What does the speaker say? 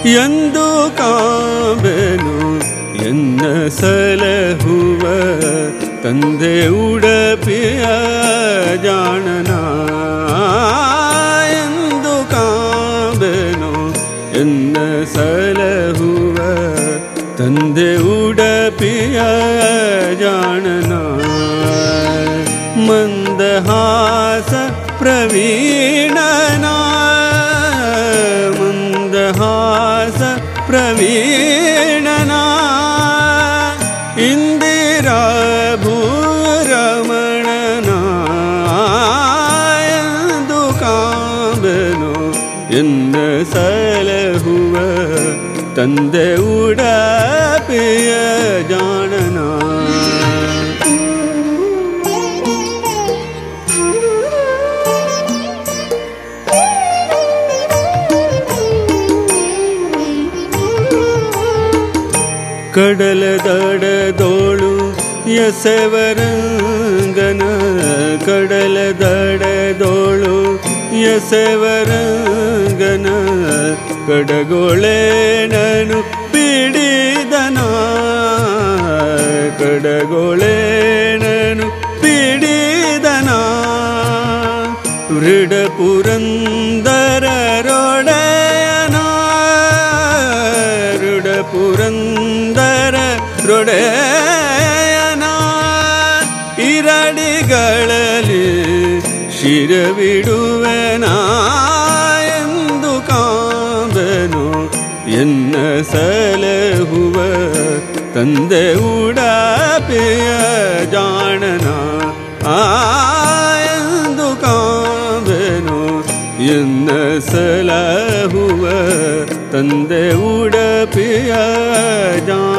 ಎಂದು ಕಾಂಬೆನು ಎನ್ನ ಸಲಹುವ ತಂದೆ ಉಡಪಿಯ ಜಾಣನ ಎಂದು ಕಾಂಬೆನು ಎನ್ನ ಸಲಹುವ ತಂದೆ ಉಡಪಿಯ ಜಾಣನ ಮಂದಹಾಸ ಪ್ರವೀಣನ ಮಂದಹಾಸ ಪ್ರವೀಣನ ಇಂದಿರಾ ಭೂರಮಣನ ಎಂದು ಕಾಂಬೆನು ಎನ್ನ ಸಲಹುವ ತಂದೆ ಉಡಪಿಯ ಜಾಣನ ಕಡಲ ದಡದೋಳು ಯಸವರಂಗನ ಕಡಲ ದಡದೋಳು ಯಸವರಂಗನ ಕಡಗೊಳೆನನು ಪಿಡಿದನ ಕಡಗೊಳೆನನು ಪಿಡಿದನ ವೃಡ ಪುರಂದರ ರೊಡೆಯನ ಋಡ ಪುರಂದರ ರೊಡೆಯನ ಇರಡಿಗಳಲ್ಲಿ ಶಿರವಿಡುವೆನ ಎಂದು ಕಾಂಬೆನು ಎನ್ನ ಸಲಹುವ ತಂದೆ ಉಡಪೆಯ ಜಾಣನ ಆ ಎಂದು ಕಾಂಬೆನು ಎನ್ನ ಸಲಹುವ ತಂದೆ ಉಡಪಿಯ ಜಾಣ